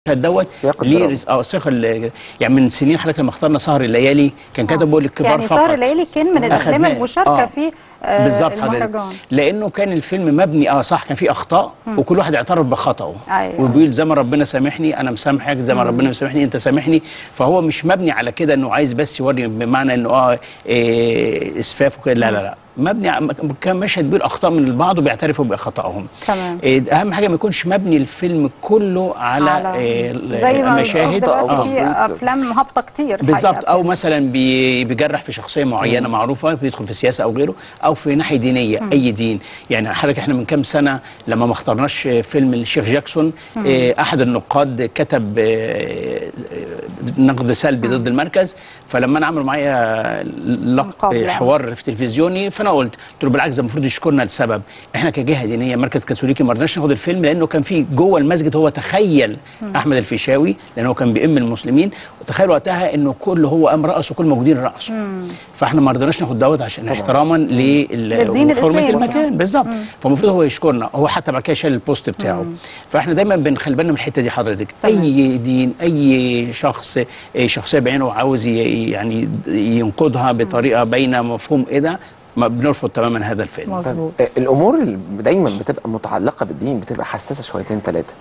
دوت السياق ليه الدرامي. رس- اه السياق ال- يعني من سنين حضرتك لما اخترنا سهر الليالي كان كتبه للكبار يعني فقط سهر الليالي كان من الافلام أخدناه. المشاركه آه. في آه، بالظبط حضرتك المهرجان لانه كان الفيلم مبني اه صح كان فيه اخطاء وكل واحد اعترف بخطأه أيوة. وبيقول زي ما ربنا سامحني انا مسامحك زي ما ربنا مسامحني انت سامحني فهو مش مبني على كده انه عايز بس يوري بمعنى انه اه إيه اسفاف وكده لا لا لا مبني ع- كان مشهد بيقول اخطاء من البعض وبيعترفوا باخطائهم تمام إيه اهم حاجه ما يكونش مبني الفيلم كله على, على إيه زي ما مشاهد بنشوف دلوقتي آه. في افلام هابطه كتير بالظبط حقيقة. او مثلا بي- بيجرح في شخصيه معينه معروفه بيدخل في السياسه او غيره او في ناحيه دينيه اي دين يعني حضرتك احنا من كام سنه لما ما اخترناش فيلم الشيخ جاكسون آه، احد النقاد كتب آه، آه، نقد سلبي ضد المركز فلما انا عملوا معايا لق- مقابلة. حوار في تلفزيوني فانا قلت قلت له بالعكس ده المفروض يشكرنا لسبب احنا كجهه دينيه مركز كاثوليكي ما رضناش ناخد الفيلم لانه كان في جوه المسجد هو تخيل احمد الفيشاوي لان هو كان بيئم المسلمين وتخيل وقتها انه كل هو قام رقص وكل موجودين رقصوا فاحنا ما رضناش ناخد دوت عشان احتراما لل- للدين وحرمه الإسلامي. المكان بالظبط فالمفروض هو يشكرنا هو حتى بعد كده شال البوست بتاعه فاحنا دايما بنخلي بالنا من الحته دي حضرتك تمام. اي دين اي شخص أي شخصيه بعينه عاوز ي- يعني ينقدها بطريقه باينه مفهوم ايه ده ما بنرفض تماما هذا الفيلم مظبوط آه، الامور اللي دايما بتبقى متعلقه بالدين بتبقى حساسه شويتين ثلاثه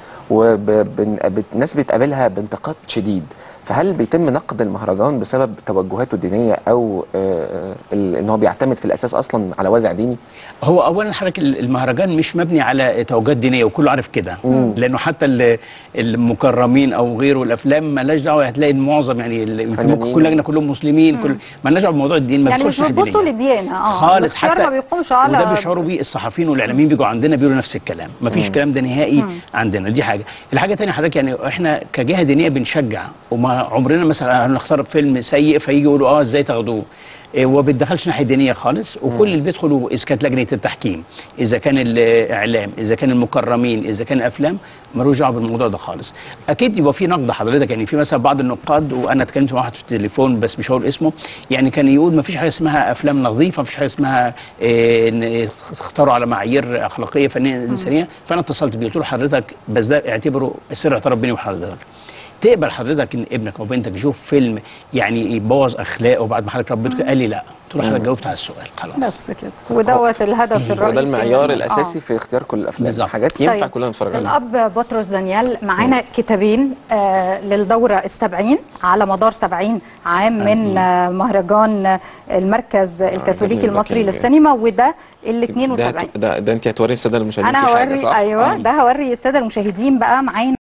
والناس بتقابلها بانتقاد شديد فهل بيتم نقد المهرجان بسبب توجهاته الدينيه او آه، ال- ان هو بيعتمد في الاساس اصلا على وازع ديني هو اولا حضرتك المهرجان مش مبني على توجهات دينيه وكله عارف كده لانه حتى ال- المكرمين او غيره الافلام مالهاش دعوه هتلاقي المعظم يعني ال- يمكن فنانين. ممكن كل لجنه كلهم مسلمين كل مالناش دعوه بموضوع الدين ما يعني بيدخلش مش ناحية بتبصوا دينية. للديانه اه خالص الاختيار حتى ما بيقومش على وده بيشعروا بيه الصحفيين والاعلاميين بيجوا عندنا بيقولوا نفس الكلام ما فيش الكلام ده نهائي عندنا دي حاجه الحاجه الثانيه حضرتك يعني احنا كجهه دينيه بنشجع وما عمرنا مثلا هنختار فيلم سيء فيجي يقولوا اه ازاي تاخدوه إيه، وما بيتدخلش ناحيه دينيه خالص وكل اللي بيدخلوا اذا كانت لجنه التحكيم اذا كان الاعلام اذا كان المكرمين اذا كان الافلام ملوش دعوه بالموضوع ده خالص اكيد يبقى في نقد حضرتك يعني في مثلا بعض النقاد وانا اتكلمت مع واحد في التليفون بس مش هقول اسمه يعني كان يقول ما فيش حاجه اسمها افلام نظيفه ما فيش حاجه اسمها إيه، ان اختاروا على معايير اخلاقيه فنيه انسانيه فانا اتصلت بيه قلت له حضرتك بس ده اعتبره سر اعتراف بيني وحضرتك تقبل حضرتك ان ابنك او بنتك يشوف فيلم يعني يبوظ اخلاقه بعد ما حضرتك ربيته قال لي لا قلت له حضرتك جاوبت على السؤال خلاص بس كده ودوت الهدف الرئيسي وده المعيار منه. الاساسي آه. في اختيار كل الافلام بالظبط. حاجات ينفع طيب، كلنا نتفرج عليها الأب بطرس دانيال معانا كتابين آه للدورة السبعين على مدار سبعين عام من آه مهرجان آه، المركز الكاثوليكي عجبني المصري المكان. للسينما وده ال ده 72 ده, ده انت هتوري الساده المشاهدين أنا في حاجه هوري صح؟ أيوه آه. ده هوري السادة المشاهدين بقى معانا